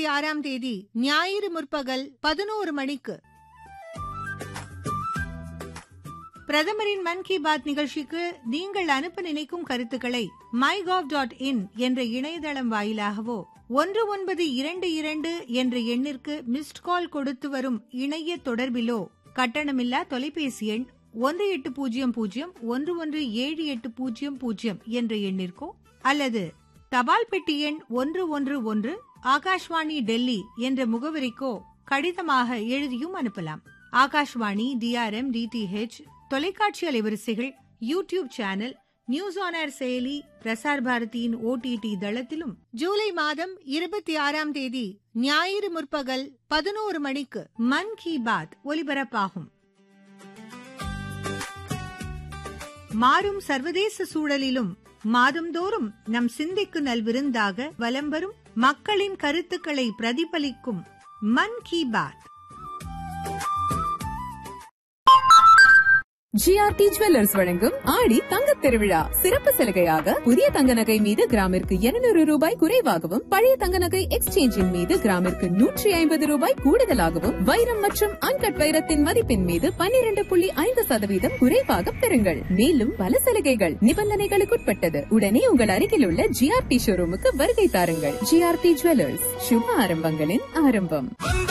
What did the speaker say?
ஆறாம் தேதி ஞாயிறு முற்பகல் பதினோரு மணிக்கு பிரதமரின் மன் கி பாத் நிகழ்ச்சிக்கு நீங்கள் அனுப்ப நினைக்கும் கருத்துக்களை மை டாட் இன் என்ற இணையதளம் வாயிலாகவோ ஒன்று ஒன்பது இரண்டு இரண்டு என்ற எண்ணிற்கு மிஸ்ட் கால் கொடுத்து வரும் இணைய தொடர்பிலோ கட்டணமில்லா தொலைபேசி எண் ஒன்று எட்டு பூஜ்ஜியம் பூஜ்ஜியம் ஒன்று ஒன்று ஏழு எட்டு பூஜ்ஜியம் பூஜ்ஜியம் என்ற எண்ணிற்கோ அல்லது தபால் பெட்டி எண் ஒன்று ஒன்று ஒன்று ஆகாஷ்வாணி டெல்லி என்ற முகவரிக்கோ கடிதமாக எழுதியும் அனுப்பலாம் ஆகாஷ்வாணி டிஆர்எம் டிடிஹெச் தொலைக்காட்சி அலைவரிசைகள் YouTube channel news on air செயலி பிரசார் பாரதியின் ஓடிடி தளத்திலும் ஜூலை மாதம் இருபத்தி ஆறாம் தேதி ஞாயிறு முற்பகல் பதினோரு மணிக்கு மன் கி பாத் ஒலிபரப்பாகும் மாறும் சர்வதேச சூழலிலும் மாதந்தோறும் நம் சிந்திக்கு நல்விருந்தாக வலம் வரும் மக்களின் கருத்துக்களை பிரதிபலிக்கும் மன் கி பாத் ஜிஆர்டி ஜுவல்லர்ஸ் வழங்கும் ஆடி தங்கத் திருவிழா சிறப்பு சலுகையாக புதிய தங்க நகை மீது கிராமிற்கு 200 ரூபாய் குறைவாகவும் பழைய தங்க நகை எக்ஸ்சேஞ்சின் மீது கிராமிற்கு நூற்றி ஐம்பது ரூபாய் கூடுதலாகவும் வைரம் மற்றும் அன்கட் வைரத்தின் மதிப்பின் மீது 12.5% புள்ளி ஐந்து சதவீதம் குறைவாக பெறுங்கள் மேலும் பல சலுகைகள் நிபந்தனைகளுக்குட்பட்டது உடனே உங்கள் அருகில் உள்ள ஜிஆர்டி ஷோரூமுக்கு வருகை தாருங்கள் ஜிஆர்டி ஜுவல்லர்ஸ் சுப ஆரம்பங்களின் ஆரம்பம் வந்த